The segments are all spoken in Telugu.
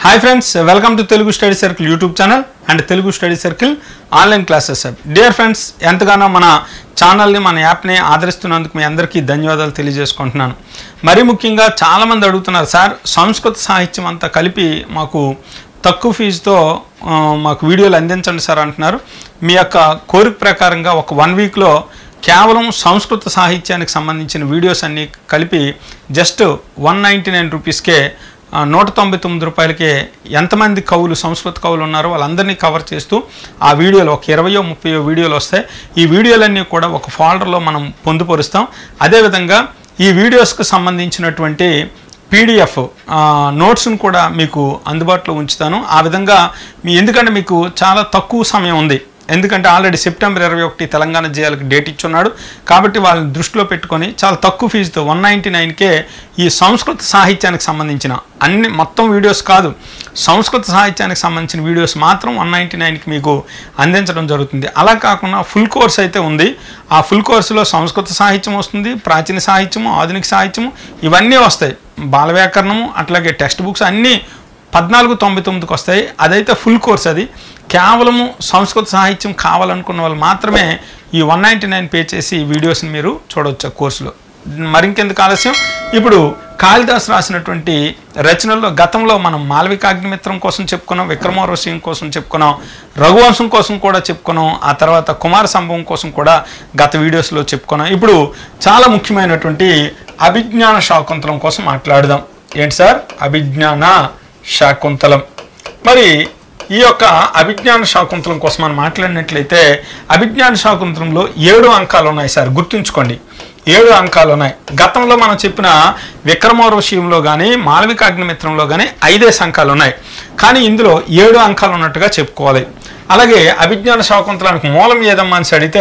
hi friends welcome to Telugu study circle YouTube channel and Telugu study circle online classes dear friends ఎంతగానో మన ఛానల్ని మన యాప్ని ఆదరిస్తున్నందుకు మీ అందరికీ ధన్యవాదాలు తెలియజేసుకుంటున్నాను మరీ ముఖ్యంగా చాలామంది అడుగుతున్నారు సార్ సంస్కృత సాహిత్యం అంతా కలిపి మాకు తక్కువ ఫీజుతో ఆ, మాకు వీడియోలు అందించండి సార్ అంటున్నారు మీ యొక్క కోరిక ప్రకారంగా ఒక వన్ వీక్లో కేవలం సంస్కృత సాహిత్యానికి సంబంధించిన వీడియోస్ అన్నీ కలిపి జస్ట్ వన్ నైంటీ నైన్ రూపీస్కే ఆ, నూట తొంభై తొమ్మిది రూపాయలకే ఎంతమంది కవులు సంస్కృత కవులు ఉన్నారో వాళ్ళందరినీ కవర్ చేస్తూ ఆ వీడియోలు ఒక ఇరవయో ముప్పయో వీడియోలు వస్తాయి ఈ వీడియోలన్నీ కూడా ఒక ఫోల్డర్లో మనం పొందుపరుస్తాం అదేవిధంగా ఈ వీడియోస్కి సంబంధించినటువంటి పీడిఎఫ్ నోట్స్ను కూడా మీకు అందుబాటులో ఉంచుతాను ఆ విధంగా మీ ఎందుకంటే మీకు చాలా తక్కువ సమయం ఉంది ఎందుకంటే ఆల్రెడీ సెప్టెంబర్ ఇరవై ఒకటి తెలంగాణ జిల్లాలకు డేట్ ఇచ్చున్నాడు కాబట్టి వాళ్ళని దృష్టిలో పెట్టుకొని చాలా తక్కువ ఫీజుతో వన్ నైంటీ నైన్కే ఈ సంస్కృత సాహిత్యానికి సంబంధించిన అన్ని మొత్తం వీడియోస్ కాదు సంస్కృత సాహిత్యానికి సంబంధించిన వీడియోస్ మాత్రం వన్ నైంటీ నైన్కి మీకు అందించడం జరుగుతుంది అలా కాకుండా ఫుల్ కోర్స్ అయితే ఉంది ఆ ఫుల్ కోర్సులో సంస్కృత సాహిత్యం వస్తుంది ప్రాచీన సాహిత్యము ఆధునిక సాహిత్యము ఇవన్నీ వస్తాయి బాల వ్యాకరణము అట్లాగే టెక్స్ట్ బుక్స్ అన్నీ పద్నాలుగు తొంభై తొమ్మిదికి వస్తాయి అదైతే ఫుల్ కోర్స్ అది కేవలము సంస్కృత సాహిత్యం కావాలనుకున్న వాళ్ళు మాత్రమే ఈ వన్ నైంటీ నైన్ పే చేసి ఈ వీడియోస్ని మీరు చూడవచ్చు ఆ కోర్సులో మరింకెందుకు ఆలస్యం ఇప్పుడు కాళిదాస్ రాసినటువంటి రచనల్లో గతంలో మనం మాలవికాగ్నిమిత్రం కోసం చెప్పుకున్నాం విక్రమోర్వశీయం కోసం చెప్పుకున్నాం రఘువంశం కోసం కూడా చెప్పుకున్నాం ఆ తర్వాత కుమార సంభవం కోసం కూడా గత వీడియోస్లో చెప్పుకున్నాం ఇప్పుడు చాలా ముఖ్యమైనటువంటి అభిజ్ఞాన శాకుంతలం కోసం మాట్లాడదాం ఏంటి సార్ అభిజ్ఞాన శాకుంతలం మరి ఈ యొక్క అభిజ్ఞాన శాకుంతలం కోసం మనం మాట్లాడినట్లయితే అభిజ్ఞాన శాకుంతలంలో ఏడు అంకాలు ఉన్నాయి సార్ గుర్తుంచుకోండి ఏడు అంకాలు ఉన్నాయి గతంలో మనం చెప్పిన విక్రమోర్వశీయంలో కానీ మాలవిక అగ్నిమిత్రంలో కానీ ఐదేసి అంకాలు ఉన్నాయి కానీ ఇందులో ఏడు అంకాలు ఉన్నట్టుగా చెప్పుకోవాలి అలాగే అభిజ్ఞాన శాకుంతలానికి మూలం ఏదమ్మా అని అడిగితే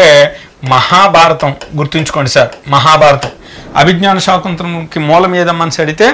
మహాభారతం గుర్తుంచుకోండి సార్ మహాభారతం అభిజ్ఞాన శాకుంతలంకి మూలం ఏదమ్మా అని అడిగితే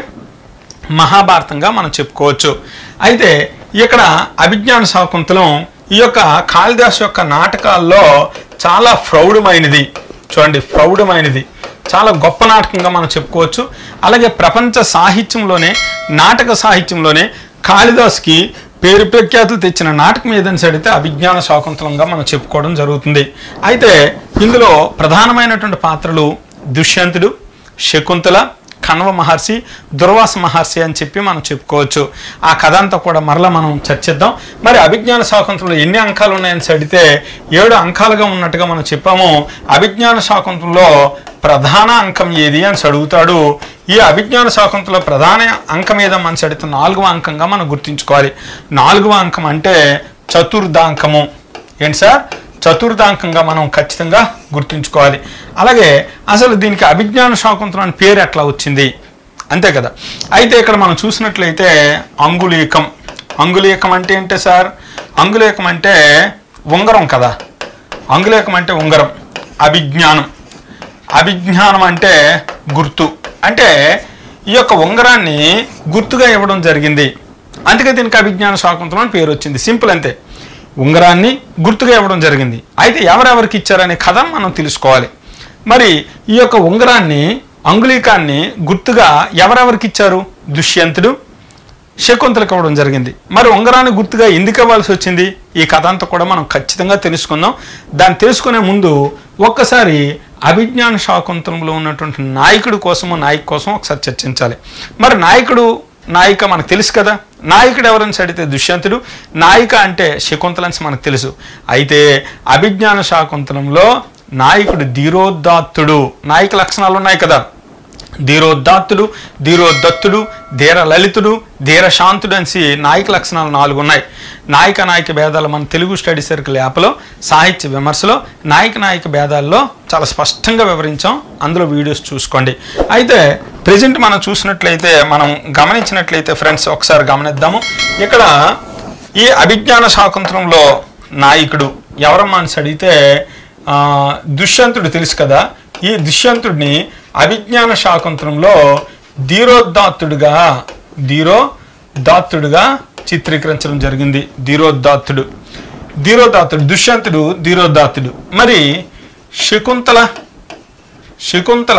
మహాభారతంగా మనం చెప్పుకోవచ్చు అయితే ఇక్కడ అభిజ్ఞాన శాకుంతలం ఈ యొక్క కాళిదాస్ యొక్క నాటకాల్లో చాలా ప్రౌఢమైనది చూడండి ప్రౌఢమైనది చాలా గొప్ప నాటకంగా మనం చెప్పుకోవచ్చు అలాగే ప్రపంచ సాహిత్యంలోనే నాటక సాహిత్యంలోనే కాళిదాస్కి పేరు ప్రఖ్యాతులు తెచ్చిన నాటకం ఏదని అడిగితే అభిజ్ఞాన శాకుంతలంగా మనం చెప్పుకోవడం జరుగుతుంది అయితే ఇందులో ప్రధానమైనటువంటి పాత్రలు దుష్యంతుడు శకుంతల కణవ మహర్షి దుర్వాస మహర్షి అని చెప్పి మనం చెప్పుకోవచ్చు ఆ కథ అంతా కూడా మరలా మనం చర్చిద్దాం మరి అభిజ్ఞాన శాకుంతంలో ఎన్ని అంకాలు ఉన్నాయని అడిగితే ఏడు అంకాలుగా ఉన్నట్టుగా మనం చెప్పాము అభిజ్ఞాన శాకుంతంలో ప్రధాన అంకం ఏది అని అడుగుతాడు ఈ అభిజ్ఞాన శాకుంతంలో ప్రధాన అంకం ఏదమ్మా అని అడిగితే నాలుగవ అంకంగా మనం గుర్తుంచుకోవాలి నాలుగవ అంకం అంటే చతుర్థాంకము ఏంటి సార్ చతుర్థాంకంగా మనం ఖచ్చితంగా గుర్తుంచుకోవాలి అలాగే అసలు దీనికి అభిజ్ఞాన శాకుంతలం అని పేరు ఎట్లా వచ్చింది అంతే కదా అయితే ఇక్కడ మనం చూసినట్లయితే అంగుళీకం అంగుళీకం అంటే ఏంటి సార్ అంగుళీకం అంటే ఉంగరం కదా అంగుళీకం అంటే ఉంగరం అభిజ్ఞానం అభిజ్ఞానం అంటే గుర్తు అంటే ఈ యొక్క ఉంగరాన్ని గుర్తుగా ఇవ్వడం జరిగింది అందుకే దీనికి అభిజ్ఞాన శాకుంతలం అని పేరు వచ్చింది సింపుల్ అంతే ఉంగరాన్ని గుర్తుగా ఇవ్వడం జరిగింది అయితే ఎవరెవరికి ఇచ్చారనే కథ మనం తెలుసుకోవాలి మరి ఈ యొక్క ఉంగరాన్ని అంగుళీకాన్ని గుర్తుగా ఎవరెవరికి ఇచ్చారు దుష్యంతుడు శకుంతలకు ఇవ్వడం జరిగింది మరి ఉంగరాన్ని గుర్తుగా ఎందుకు ఇవ్వాల్సి వచ్చింది ఈ కథ అంతా కూడా మనం ఖచ్చితంగా తెలుసుకుందాం దాన్ని తెలుసుకునే ముందు ఒక్కసారి అభిజ్ఞాన శాకుంతలంలో ఉన్నటువంటి నాయకుడి కోసము నాయకు కోసం ఒకసారి చర్చించాలి మరి నాయకుడు నాయిక మనకు తెలుసు కదా నాయకుడు ఎవరని అడిగితే దుష్యంతుడు నాయిక అంటే శకుంతలని మనకు తెలుసు అయితే అభిజ్ఞాన శాకుంతలంలో నాయకుడు ధీరోదాత్తుడు నాయక లక్షణాలు ఉన్నాయి కదా ధీరోదాత్తుడు ధీరోదత్తుడు ధీర లలితుడు ధీర శాంతుడు అని నాయక లక్షణాలు నాలుగు ఉన్నాయి నాయక నాయక భేదాలు మన తెలుగు స్టడీ సర్కిల్ యాప్లో సాహిత్య విమర్శలో నాయక నాయక భేదాల్లో చాలా స్పష్టంగా వివరించాం అందులో వీడియోస్ చూసుకోండి అయితే ప్రజెంట్ మనం చూసినట్లయితే మనం గమనించినట్లయితే ఫ్రెండ్స్ ఒకసారి గమనిద్దాము ఇక్కడ ఈ అభిజ్ఞాన శాకుంతలంలో నాయకుడు ఎవరమ్మా అని అడిగితే ఆ, దుష్యంతుడు తెలుసు కదా ఈ దుష్యంతుడిని అభిజ్ఞాన శాకుంతలంలో ధీరోదాత్తుడుగా ధీరోదాత్తుడుగా చిత్రీకరించడం జరిగింది ధీరోదాత్తుడు ధీరోదాత్తుడు దుష్యంతుడు ధీరోదాత్తుడు మరి శకుంతల శకుంతల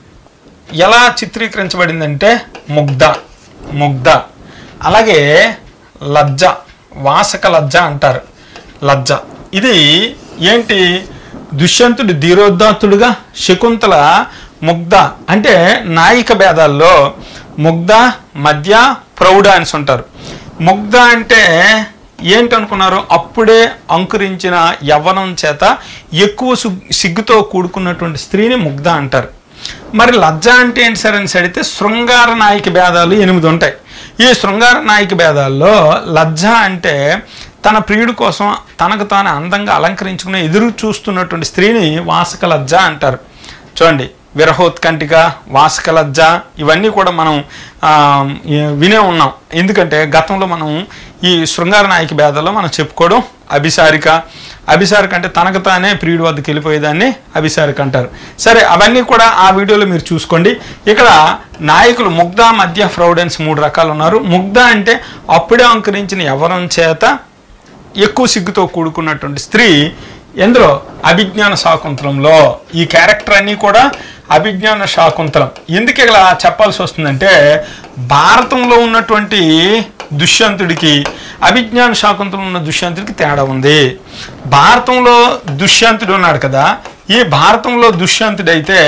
ఎలా చిత్రీకరించబడిందంటే ముగ్ధ ముగ్ధ అలాగే లజ్జ వాసక లజ్జ అంటారు లజ్జ ఇది ఏంటి దుష్యంతుడు ధీరోదాత్తుడుగా శకుంతల ముగ్ధ అంటే నాయిక భేదాల్లో ముగ్ధ మధ్య ప్రౌఢ అని ఉంటారు ముగ్ధ అంటే ఏంటనుకున్నారు అప్పుడే అంకురించిన యవ్వనం చేత ఎక్కువ సు- సిగ్గుతో కూడుకున్నటువంటి స్త్రీని ముగ్ధ అంటారు మరి లజ్జ అంటే ఏంటి సార్ అని అడిగితే శృంగార నాయక భేదాలు ఎనిమిది ఉంటాయి ఈ శృంగార నాయక భేదాల్లో లజ్జ అంటే తన ప్రియుడి కోసం తనకు తాను అందంగా అలంకరించుకుని ఎదురు చూస్తున్నటువంటి స్త్రీని వాసక లజ్జ అంటారు చూడండి విరహోత్కంఠిక వాసక లజ్జ ఇవన్నీ కూడా మనం ఆ, ఈ- వినే ఉన్నాం ఎందుకంటే గతంలో మనం ఈ శృంగార నాయక భేదాల్లో మనం చెప్పుకోవడం అభిసారిక అభిసారిక అంటే తనకు తానే ప్రియుడి వద్దకు వెళ్ళిపోయేదాన్ని అభిసారిక అంటారు సరే అవన్నీ కూడా ఆ వీడియోలో మీరు చూసుకోండి ఇక్కడ నాయకులు ముగ్ధ మధ్య ఫ్రౌడెన్స్ మూడు రకాలు ఉన్నారు ముగ్ధ అంటే అప్పుడే అంకరించిన ఎవరం చేత ఎక్కువ సిగ్గుతో కూడుకున్నటువంటి స్త్రీ ఎందులో అభిజ్ఞాన శాకుంతలంలో ఈ క్యారెక్టర్ అన్నీ కూడా అభిజ్ఞాన శాకుంతలం ఎందుకు ఇలా చెప్పాల్సి వస్తుందంటే భారతంలో ఉన్నటువంటి దుష్యంతుడికి అభిజ్ఞాన శాకుంతలం ఉన్న దుష్యంతుడికి తేడా ఉంది భారతంలో దుష్యంతుడు ఉన్నాడు కదా ఈ భారతంలో దుష్యంతుడైతే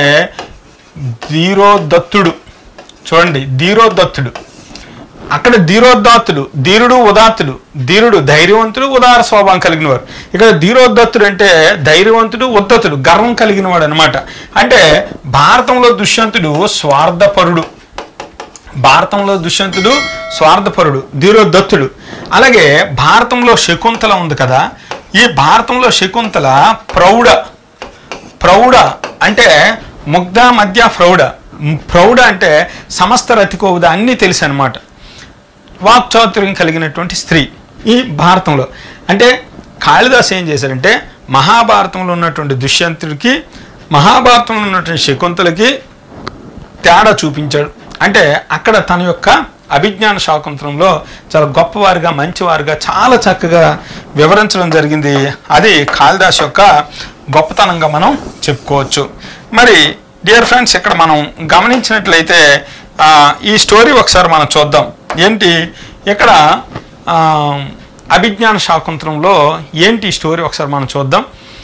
ధీరోదత్తుడు చూడండి ధీరోదత్తుడు అక్కడ ధీరోదాత్తుడు ధీరుడు ఉదాత్తుడు ధీరుడు ధైర్యవంతుడు ఉదార స్వభావం కలిగిన వారు ఇక్కడ ధీరోదత్తుడు అంటే ధైర్యవంతుడు ఉద్దతుడు గర్వం కలిగిన వాడు అనమాట అంటే భారతంలో దుష్యంతుడు స్వార్థపరుడు భారతంలో దుష్యంతుడు స్వార్థపరుడు ధీరోదత్తుడు అలాగే భారతంలో శకుంతల ఉంది కదా ఈ భారతంలో శకుంతల ప్రౌఢ ప్రౌఢ అంటే ముగ్ధ మధ్య ప్రౌఢ ప్రౌఢ అంటే సమస్త రతికోవుద అన్నీ తెలుసు అనమాట వాక్చాతుర్యం కలిగినటువంటి స్త్రీ ఈ భారతంలో అంటే కాళిదాస్ ఏం చేశారంటే మహాభారతంలో ఉన్నటువంటి దుష్యంతుడికి మహాభారతంలో ఉన్నటువంటి శకుంతలకి తేడా చూపించాడు అంటే అక్కడ తన యొక్క అభిజ్ఞాన శాకుంతలంలో చాలా గొప్పవారుగా మంచివారుగా చాలా చక్కగా వివరించడం జరిగింది అది కాళిదాస్ యొక్క గొప్పతనంగా మనం చెప్పుకోవచ్చు మరి డియర్ ఫ్రెండ్స్ ఇక్కడ మనం గమనించినట్లయితే ఆ, ఈ స్టోరీ ఒకసారి మనం చూద్దాం ఏంటి ఇక్కడ ఆ, అభిజ్ఞాన శాకుంతలంలో ఏంటి ఈ స్టోరీ ఒకసారి మనం చూద్దాం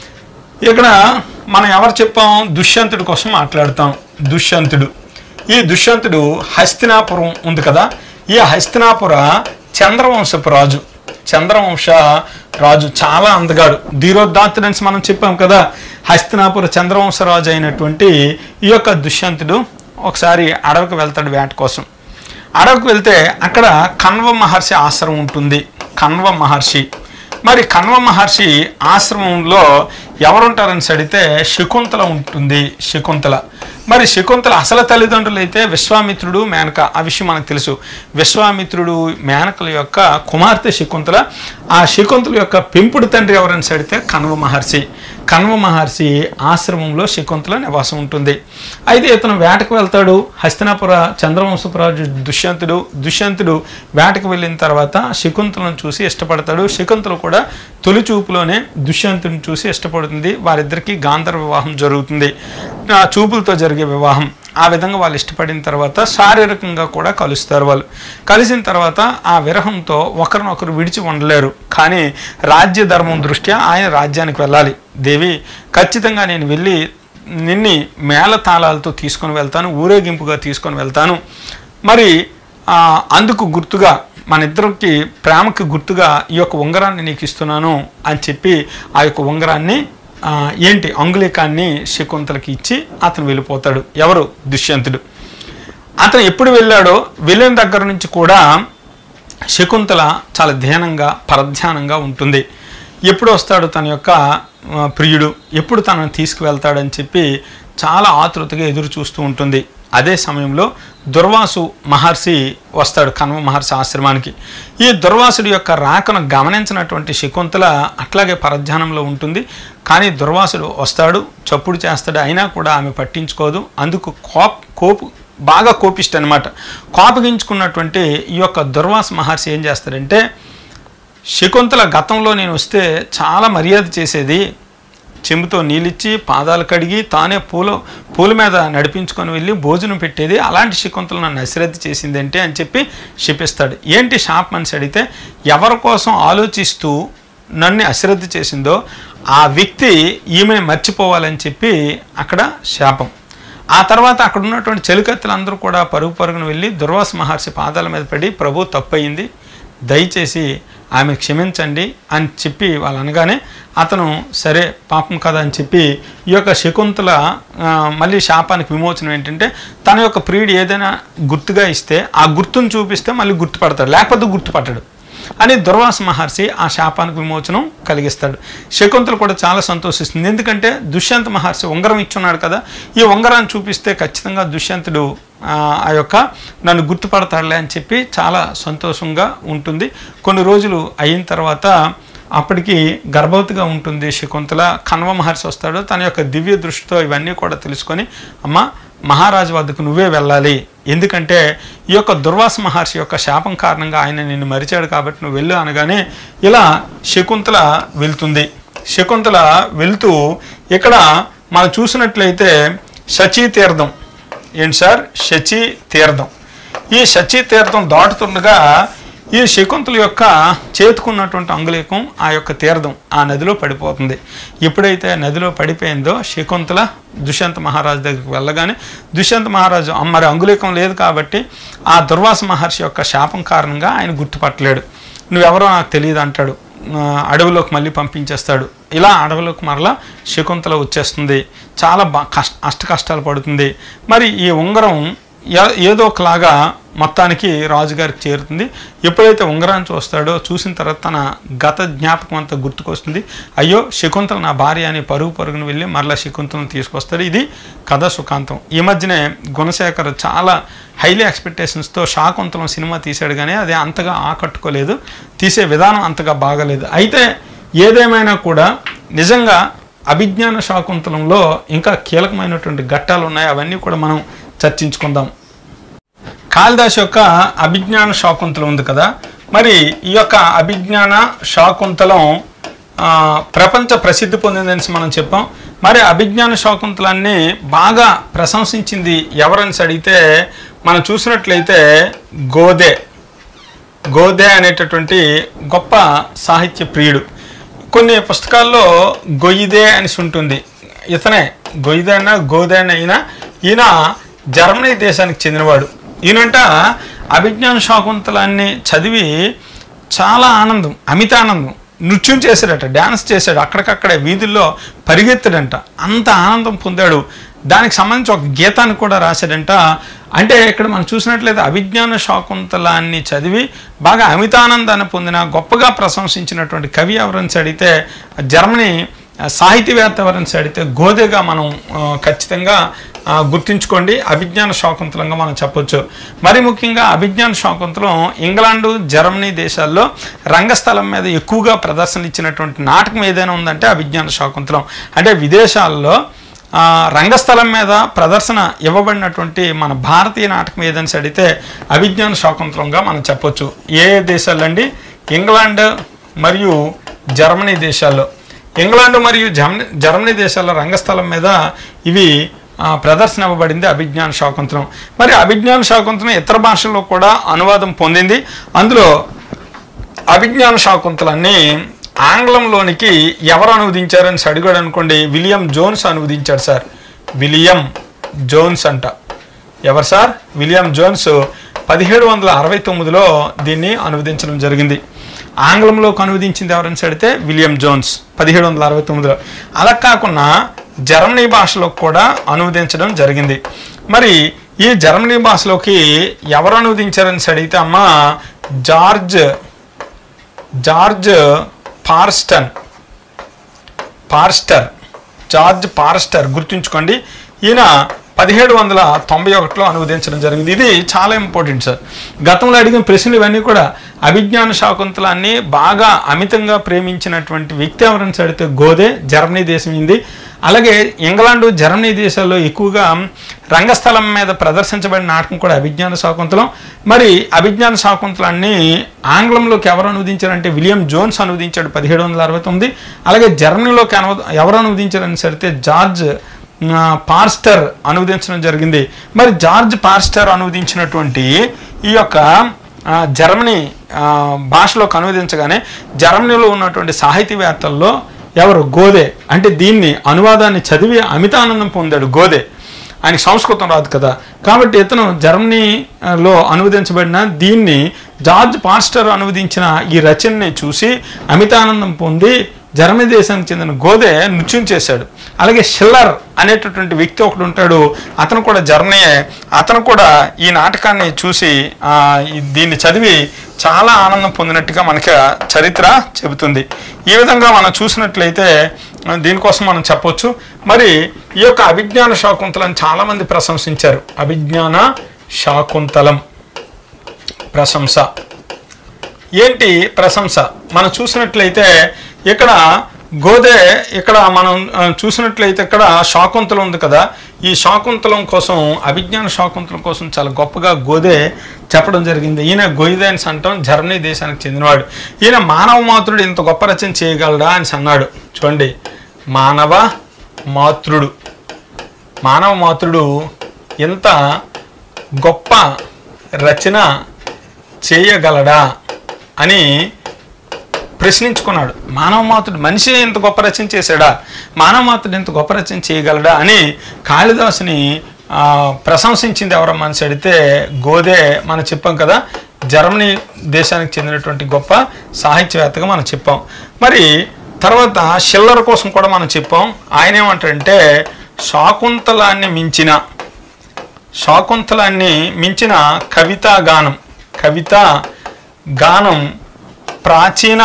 ఇక్కడ మనం ఎవరు చెప్పాం దుష్యంతుడి కోసం మాట్లాడతాం దుష్యంతుడు ఈ దుష్యంతుడు హస్తినాపురం ఉంది కదా ఈ హస్తినాపుర చంద్రవంశపు రాజు చంద్రవంశ రాజు చాలా అందగాడు ధీరోదాత్తుడు అని మనం చెప్పాం కదా హస్తినాపుర చంద్రవంశ రాజు అయినటువంటి ఈ యొక్క దుష్యంతుడు ఒకసారి అడవికి వెళ్తాడు వేట కోసం అడవికి వెళ్తే అక్కడ కన్వ మహర్షి ఆశ్రమం ఉంటుంది కన్వ మహర్షి మరి కన్వ మహర్షి ఆశ్రమంలో ఎవరుంటారని అడిగితే శకుంతల ఉంటుంది శకుంతల మరి శకుంతల అసలు తల్లిదండ్రులు అయితే విశ్వామిత్రుడు మేనక ఆ విషయం మనకు తెలుసు విశ్వామిత్రుడు మేనకల యొక్క కుమార్తె శకుంతల ఆ శకుంతల యొక్క పెంపుడు తండ్రి ఎవరని అడిగితే కన్వ మహర్షి కన్వ మహర్షి ఆశ్రమంలో శకుంతల నివాసం ఉంటుంది అయితే ఇతను వేటకు వెళ్తాడు హస్తినాపుర చంద్రవంశపురాజు దుష్యంతుడు దుష్యంతుడు వేటకు వెళ్ళిన తర్వాత శకుంతలను చూసి ఇష్టపడతాడు శకుంతలు కూడా తొలి చూపులోనే దుష్యంతుడిని చూసి ఇష్టపడుతుంది వారిద్దరికి గాంధర్వ వివాహం జరుగుతుంది ఆ చూపులతో జరిగే వివాహం ఆ విధంగా వాళ్ళు ఇష్టపడిన తర్వాత శారీరకంగా కూడా కలుస్తారు వాళ్ళు కలిసిన తర్వాత ఆ విరహంతో ఒకరినొకరు విడిచి ఉండలేరు కానీ రాజ్య ధర్మం దృష్ట్యా ఆయన రాజ్యానికి వెళ్ళాలి దేవి ఖచ్చితంగా నేను వెళ్ళి నిన్ని మేళ తాళాలతో తీసుకొని వెళ్తాను ఊరేగింపుగా తీసుకొని వెళ్తాను మరి ఆ, అందుకు గుర్తుగా మన ఇద్దరికి ప్రేమకి గుర్తుగా ఈ యొక్క ఉంగరాన్ని నీకు ఇస్తున్నాను అని చెప్పి ఆ యొక్క ఉంగరాన్ని ఆ, ఏంటి అంగుళికాన్ని శకుంతలకి ఇచ్చి అతను వెళ్ళిపోతాడు ఎవరు దుష్యంతుడు అతను ఎప్పుడు వెళ్ళాడో వెళ్ళిన దగ్గర నుంచి కూడా శకుంతల చాలా ధ్యానంగా పరధ్యానంగా ఉంటుంది ఎప్పుడు వస్తాడు తన యొక్క ఆ, ప్రియుడు ఎప్పుడు తనను తీసుకువెళ్తాడని చెప్పి చాలా ఆతృతగా ఎదురు చూస్తూ ఉంటుంది అదే సమయంలో దుర్వాసు మహర్షి వస్తాడు కన్వ మహర్షి ఆశ్రమానికి ఈ దుర్వాసుడి యొక్క రాకను గమనించినటువంటి శకుంతల అట్లాగే పరధ్యానంలో ఉంటుంది కానీ దుర్వాసుడు వస్తాడు చప్పుడు చేస్తాడు అయినా కూడా ఆమె పట్టించుకోదు అందుకు కోప్ కోపు బాగా కోపిష్ట అనమాట కోపగించుకున్నటువంటి ఈ యొక్క దుర్వాస మహర్షి ఏం చేస్తాడంటే శకుంతల గతంలో నేను వస్తే చాలా మర్యాద చేసేది చెంబుతో నీళ్ళిచ్చి పాదాలు కడిగి తానే పూల పూల మీద నడిపించుకొని వెళ్ళి భోజనం పెట్టేది అలాంటి శకుంతల నన్ను అశ్రద్ధ చేసింది ఏంటి అని చెప్పి శపిస్తాడు ఏంటి శాపం అని అడిగితే ఎవరి కోసం ఆలోచిస్తూ నన్ను అశ్రద్ధ చేసిందో ఆ వ్యక్తి ఈమెను మర్చిపోవాలని చెప్పి అక్కడ శాపం ఆ తర్వాత అక్కడ ఉన్నటువంటి చెలికత్తెలందరూ కూడా పరుగు పరుగున వెళ్ళి దుర్వాస మహర్షి పాదాల మీద పడి ప్రభు తప్పయింది దయచేసి ఆమె క్షమించండి అని చెప్పి వాళ్ళు అనగానే అతను సరే పాపం కదా అని చెప్పి ఈ యొక్క శకుంతల ఆ, మళ్ళీ శాపానికి విమోచనం ఏంటంటే తన యొక్క ప్రియుడు ఏదైనా గుర్తుగా ఇస్తే ఆ గుర్తును చూపిస్తే మళ్ళీ గుర్తుపడతాడు లేకపోతే గుర్తుపట్టడు అని దుర్వాస మహర్షి ఆ శాపానికి విమోచనం కలిగిస్తాడు శకుంతలు కూడా చాలా సంతోషిస్తుంది ఎందుకంటే దుష్యంత మహర్షి ఉంగరం ఇచ్చున్నాడు కదా ఈ ఉంగరాన్ని చూపిస్తే ఖచ్చితంగా దుష్యంతుడు ఆ ఆ యొక్క నన్ను గుర్తుపడతాడులే అని చెప్పి చాలా సంతోషంగా ఉంటుంది కొన్ని రోజులు అయిన తర్వాత అప్పటికి గర్భవతిగా ఉంటుంది శకుంతల కన్వ మహర్షి వస్తాడు తన యొక్క దివ్య దృష్టితో ఇవన్నీ కూడా తెలుసుకొని అమ్మ మహారాజు వద్దకు నువ్వే వెళ్ళాలి ఎందుకంటే ఈ యొక్క దుర్వాస మహర్షి యొక్క శాపం కారణంగా ఆయన నిన్ను మరిచాడు కాబట్టి నువ్వు వెళ్ళు అనగానే ఇలా శకుంతల వెళ్తుంది శకుంతల వెళ్తూ ఇక్కడ మనం చూసినట్లయితే శచీ తీర్థం ఏంటి సార్ శచి తీర్థం ఈ శచి తీర్థం దాటుతుండగా ఈ శకుంతల యొక్క చేతుకున్నటువంటి అంగుళీకం ఆ యొక్క తీర్థం ఆ నదిలో పడిపోతుంది ఎప్పుడైతే నదిలో పడిపోయిందో శకుంతల దుష్యంత మహారాజు దగ్గరికి వెళ్ళగానే దుష్యంత మహారాజు "అమ్మ, మరి అంగుళీకం లేదు కాబట్టి ఆ దుర్వాస మహర్షి యొక్క శాపం కారణంగా ఆయన గుర్తుపట్టలేడు నువ్వెవరో నాకు తెలియదు అంటాడు ఆ, అడవిలోకి మళ్ళీ పంపించేస్తాడు ఇలా అడవిలోకి మరలా శకుంతల వచ్చేస్తుంది చాలా బా కష్ట అష్ట కష్టాలు పడుతుంది మరి ఈ ఉంగరం ఏ- ఏదో ఒకలాగా మొత్తానికి రాజుగారికి చేరుతుంది ఎప్పుడైతే ఉంగరాన్ని చూస్తాడో చూసిన తర్వాత తన గత జ్ఞాపకం అంతా గుర్తుకొస్తుంది అయ్యో శకుంతల నా భార్య అని పరుగు పరుగును వెళ్ళి మరలా శకుంతలను తీసుకొస్తాడు ఇది కథ సుఖాంతం ఈ మధ్యనే గుణశేఖర్ చాలా హైలీ ఎక్స్పెక్టేషన్స్తో శాకుంతలం సినిమా తీశాడు కానీ అది అంతగా ఆకట్టుకోలేదు తీసే విధానం అంతగా బాగలేదు అయితే ఏదేమైనా కూడా నిజంగా అభిజ్ఞాన శాకుంతలంలో ఇంకా కీలకమైనటువంటి ఘట్టాలు ఉన్నాయి అవన్నీ కూడా మనం చర్చించుకుందాం కాళిదాస్ యొక్క అభిజ్ఞాన శాకుంతలం ఉంది కదా మరి ఈ యొక్క అభిజ్ఞాన శాకుంతలం ఆ, ప్రపంచ ప్రసిద్ధి పొందిందని మనం చెప్పాం మరి అభిజ్ఞాన శాకుంతలాన్ని బాగా ప్రశంసించింది ఎవరని అడిగితే మనం చూసినట్లయితే గోదే గోదే అనేటటువంటి గొప్ప సాహిత్య ప్రియుడు కొన్ని పుస్తకాల్లో గొయ్యిదే అని ఉంటుంది ఇతనే గొయ్యిదే అయినా గోదే అయినా ఈయన జర్మనీ దేశానికి చెందినవాడు ఈయనంట అభిజ్ఞాన శాకుంతలాన్ని చదివి చాలా ఆనందం అమిత ఆనందం నృత్యం చేశాడట డ్యాన్స్ చేశాడు అక్కడికక్కడే వీధుల్లో పరిగెత్తాడంట అంత ఆనందం పొందాడు దానికి సంబంధించి ఒక గీతాన్ని కూడా రాశాడంట అంటే ఇక్కడ మనం చూసినట్లయితే అభిజ్ఞాన శాకుంతలాన్ని చదివి బాగా అమితానందాన్ని పొందిన గొప్పగా ప్రశంసించినటువంటి కవి ఎవరని అడిగితే జర్మనీ ఆ, సాహితీవేత్త ఎవరని అడిగితే గోదెగా మనం ఆ, ఖచ్చితంగా ఆ, గుర్తుంచుకోండి అభిజ్ఞాన శాకుంతలంగా మనం చెప్పొచ్చు మరి ముఖ్యంగా అభిజ్ఞాన శాకుంతలం ఇంగ్లాండు జర్మనీ దేశాల్లో రంగస్థలం మీద ఎక్కువగా ప్రదర్శనలు ఇచ్చినటువంటి నాటకం ఏదైనా ఉందంటే అభిజ్ఞాన శాకుంతలం అంటే విదేశాల్లో ఆ, రంగస్థలం మీద ప్రదర్శన ఇవ్వబడినటువంటి మన భారతీయ నాటకం ఏదని అడిగితే అభిజ్ఞాన శాకుంతలంగా మనం చెప్పొచ్చు ఏ ఏ దేశాల్లో అండి ఇంగ్లాండ్ మరియు జర్మనీ దేశాల్లో ఇంగ్లాండ్ మరియు జర్మనీ జర్మనీ దేశాల్లో రంగస్థలం మీద ఇవి ఆ, ప్రదర్శన ఇవ్వబడింది అభిజ్ఞాన శాకుంతలం మరి అభిజ్ఞాన శాకుంతలం ఇతర భాషల్లో కూడా అనువాదం పొందింది అందులో అభిజ్ఞాన శాకుంతలాన్ని ఆంగ్లంలోనికి ఎవరు అనువదించారని అడిగాడు అనుకోండి విలియం జోన్స్ అనువదించాడు సార్ విలియం జోన్స్ అంట ఎవరు సార్ విలియం జోన్స్ పదిహేడు వందల అరవై తొమ్మిదిలో దీన్ని అనువదించడం జరిగింది ఆంగ్లంలోకి అనువదించింది ఎవరని అడిగితే విలియం జోన్స్ పదిహేడు వందల అరవై తొమ్మిదిలో అలా కాకుండా జర్మనీ భాషలో కూడా అనువదించడం జరిగింది మరి ఈ జర్మనీ భాషలోకి ఎవరు అనువదించారని అడిగితే అమ్మ George George Forster Forster George Forster గుర్తుంచుకోండి ఈయన పదిహేడు వందల తొంభై ఒకటిలో అనువదించడం జరిగింది ఇది చాలా ఇంపార్టెంట్ సార్ గతంలో అడిగిన ప్రశ్నలు ఇవన్నీ కూడా అభిజ్ఞాన శాకుంతలాన్ని బాగా అమితంగా ప్రేమించినటువంటి వ్యక్తి ఎవరైనా అడిగితే గోదే జర్మనీ దేశం ఇది అలాగే ఇంగ్లాండ్ జర్మనీ దేశాల్లో ఎక్కువగా రంగస్థలం మీద ప్రదర్శించబడిన నాటకం కూడా అభిజ్ఞాన శాకుంతలం మరి అభిజ్ఞాన శాకుంతలాన్ని ఆంగ్లంలోకి ఎవరు అనువదించారంటే విలియం జోన్స్ అనువదించాడు పదిహేడు వందల అరవై తొమ్మిది అలాగే జర్మనీలోకి అనువద ఎవరు అనువదించారని సరితే జార్జ్ ఆ, పార్స్టర్ అనువదించడం జరిగింది మరి జార్జ్ పార్స్టర్ అనువదించినటువంటి ఈ యొక్క ఆ, జర్మనీ ఆ, భాషలోకి అనువదించగానే జర్మనీలో ఉన్నటువంటి సాహితీవేత్తల్లో ఎవరు గోదే అంటే దీన్ని అనువాదాన్ని చదివి అమితానందం పొందాడు గోదే ఆయనకి సంస్కృతం రాదు కదా కాబట్టి ఇతను జర్మనీలో అనువదించబడిన దీన్ని జార్జ్ పాస్టర్ అనువదించిన ఈ రచనని చూసి అమితానందం పొంది జర్మనీ దేశానికి చెందిన గోదే నృత్యం చేశాడు అలాగే షిల్లర్ అనేటటువంటి వ్యక్తి ఒకడు ఉంటాడు అతను కూడా జర్మనీయే అతను కూడా ఈ నాటకాన్ని చూసి ఆ, ఈ- దీన్ని చదివి చాలా ఆనందం పొందినట్టుగా మనకి చరిత్ర చెబుతుంది ఈ విధంగా మనం చూసినట్లయితే ఆ, దీనికోసం మనం చెప్పొచ్చు మరి ఈ యొక్క అభిజ్ఞాన శాకుంతలం చాలామంది ప్రశంసించారు అభిజ్ఞాన శాకుంతలం ప్రశంస ఏంటి ప్రశంస మనం చూసినట్లయితే ఇక్కడ గోదే ఇక్కడ మనం ఆ, చూసినట్లయితే ఇక్కడ శాకుంతలం ఉంది కదా ఈ శాకుంతలం కోసం అభిజ్ఞాన శాకుంతలం కోసం చాలా గొప్పగా గోదే చెప్పడం జరిగింది ఈయన గోయిదైన్స్ అంటాం జర్మనీ దేశానికి చెందినవాడు ఈయన మానవ మాతృడు ఇంత గొప్ప రచన చేయగలడా అని అన్నాడు చూడండి మానవ మాతృడు మానవ మాతృడు ఇంత గొప్ప రచన చేయగలడా అని ప్రశ్నించుకున్నాడు మానవ మాతృడు మనిషి ఇంత గొప్ప రచన చేశాడా మానవ మాతృడు ఇంత గొప్ప రచన చేయగలడా అని కాళిదాసుని ఆ, ప్రశంసించింది ఎవరో మనిషి అడిగితే గోదే మనం చెప్పాం కదా జర్మనీ దేశానికి చెందినటువంటి గొప్ప సాహిత్యవేత్తగా మనం చెప్పాం మరి తర్వాత షిల్లర్ కోసం కూడా మనం చెప్పాం ఆయన ఏమంటాడంటే శాకుంతలాన్ని మించిన శాకుంతలాన్ని మించిన కవితా గానం కవితా గానం ప్రాచీన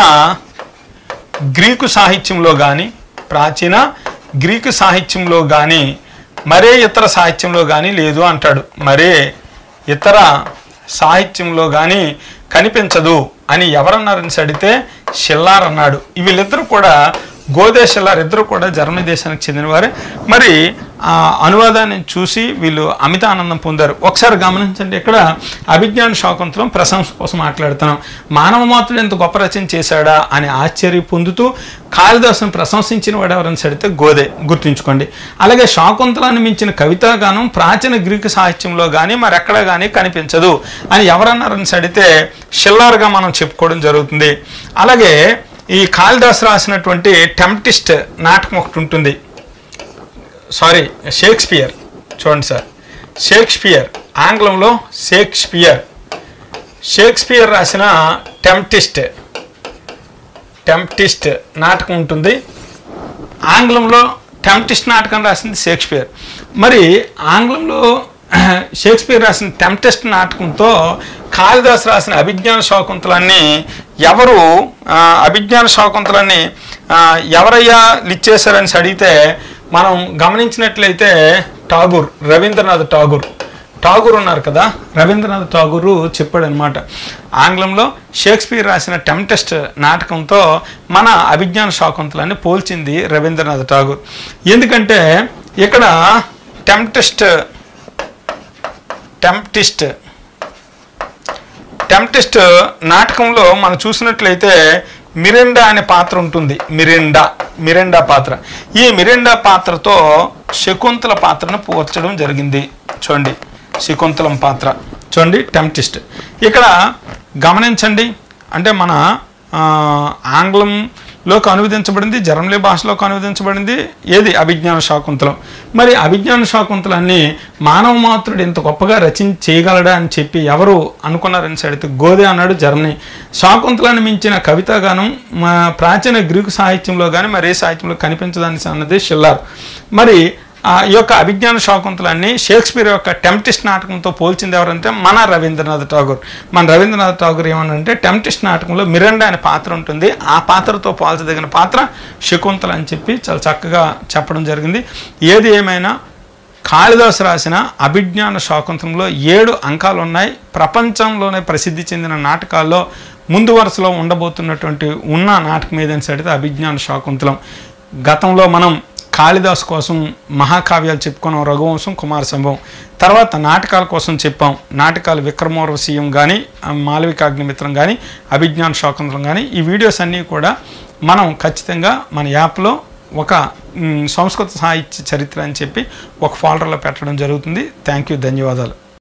గ్రీకు సాహిత్యంలో కానీ ప్రాచీన గ్రీకు సాహిత్యంలో కానీ మరే ఇతర సాహిత్యంలో కానీ లేదు అంటాడు మరే ఇతర సాహిత్యంలో కానీ కనిపించదు అని ఎవరన్నారని అడిగితే షిల్లార్ అన్నాడు వీళ్ళిద్దరూ కూడా గోదే షిల్లార్ ఇద్దరు కూడా జర్మనీ దేశానికి చెందినవారే మరి ఆ అనువాదాన్ని చూసి వీళ్ళు అమిత ఆనందం పొందారు ఒకసారి గమనించండి ఇక్కడ అభిజ్ఞాన శాకుంతలం ప్రశంస కోసం మాట్లాడుతున్నాం మానవ మాత్రుడు ఎంత గొప్ప రచన చేశాడా అని ఆశ్చర్య పొందుతూ కాళిదాసును ప్రశంసించిన వాడు ఎవరైనా సడితే గోదే గుర్తుంచుకోండి అలాగే శాకుంతలాన్ని మించిన కవితాగానం ప్రాచీన గ్రీకు సాహిత్యంలో కానీ మరెక్కడ కానీ కనిపించదు అని ఎవరన్నారని సడితే షిల్లార్గా మనం చెప్పుకోవడం జరుగుతుంది అలాగే ఈ కాళిదాస్ రాసినటువంటి టెంప్టిస్ట్ నాటకం ఒకటి ఉంటుంది సారీ షేక్స్పియర్ చూడండి సార్ షేక్స్పియర్ ఆంగ్లంలో షేక్స్పియర్ షేక్స్పియర్ రాసిన టెంప్టిస్ట్ టెంప్టిస్ట్ నాటకం ఉంటుంది ఆంగ్లంలో టెంప్టిస్ట్ నాటకం రాసింది షేక్స్పియర్ మరి ఆంగ్లంలో షేక్స్పియర్ రాసిన టెంప్టెస్ట్ నాటకంతో కాళిదాస్ రాసిన అభిజ్ఞాన శాకుంతలాన్ని ఎవరు ఆ, అభిజ్ఞాన శాకుంతలాన్ని ఆ, ఎవరయ్యా లిచ్చేశారని అడిగితే మనం గమనించినట్లయితే ఠాగూర్ రవీంద్రనాథ్ ఠాగూర్ ఠాగూర్ ఉన్నారు కదా రవీంద్రనాథ్ ఠాగూర్ చెప్పాడనమాట ఆంగ్లంలో షేక్స్పియర్ రాసిన టెంటెస్ట్ నాటకంతో మన అభిజ్ఞాన శాకుంతలాన్ని పోల్చింది రవీంద్రనాథ్ ఠాగూర్ ఎందుకంటే ఇక్కడ టెంటెస్ట్ టెంప్టిస్ట్ టెంప్టిస్ట్ నాటకంలో మనం చూసినట్లయితే మిరిండా అనే పాత్ర ఉంటుంది మిరిండా మిరిండా పాత్ర ఈ మిరిండా పాత్రతో శకుంతల పాత్రను పోర్చడం జరిగింది చూడండి శకుంతలం పాత్ర చూడండి టెంప్టిస్ట్ ఇక్కడ గమనించండి అంటే మన ఆ, ఆంగ్లంలోకి అనువదించబడింది జర్మనీ భాషలోకి అనువదించబడింది ఏది అభిజ్ఞాన శాకుంతలం మరి అభిజ్ఞాన శాకుంతలాన్ని మానవ మాతృడు ఇంత గొప్పగా రచన చేయగలడా అని చెప్పి ఎవరు అనుకున్నారని అడిగితే గోదే అన్నాడు జర్మనీ శాకుంతలాన్ని మించిన కవితాగానం మా ప్రాచీన గ్రీకు సాహిత్యంలో కానీ మరి ఏ సాహిత్యంలో కనిపించదని అన్నది షిల్లార్ మరి ఆ ఈ యొక్క అభిజ్ఞాన శాకుంతలాన్ని షేక్స్పియర్ యొక్క టెంప్టిస్ట్ నాటకంతో పోల్చింది ఎవరంటే మన రవీంద్రనాథ్ ఠాగూర్ మన రవీంద్రనాథ్ ఠాగూర్ ఏమనంటే టెంప్టిస్ట్ నాటకంలో మిరండా అనే పాత్ర ఉంటుంది ఆ పాత్రతో పోల్చదగిన పాత్ర శకుంతల అని చెప్పి చాలా చక్కగా చెప్పడం జరిగింది ఏది ఏమైనా కాళిదాసు రాసిన అభిజ్ఞాన శాకుంతలంలో ఏడు అంకాలు ఉన్నాయి ప్రపంచంలోనే ప్రసిద్ధి చెందిన నాటకాల్లో ముందు వరుసలో ఉండబోతున్నటువంటి ఉన్న నాటకం ఏదైనా సడితే అభిజ్ఞాన శాకుంతలం గతంలో మనం కాళిదాసు కోసం మహాకావ్యాలు చెప్పుకున్నాం రఘువంశం కుమార సంభవం తర్వాత నాటకాల కోసం చెప్పాం నాటకాలు విక్రమోర్వశీయం కానీ మాలవికాగ్నిమిత్రం కానీ అభిజ్ఞాన శాకుంతలం కానీ ఈ వీడియోస్ అన్నీ కూడా మనం ఖచ్చితంగా మన యాప్లో ఒక మ్, సంస్కృత సాహిత్య చరిత్ర అని చెప్పి ఒక ఫోల్డర్లో పెట్టడం జరుగుతుంది థ్యాంక్ యూ ధన్యవాదాలు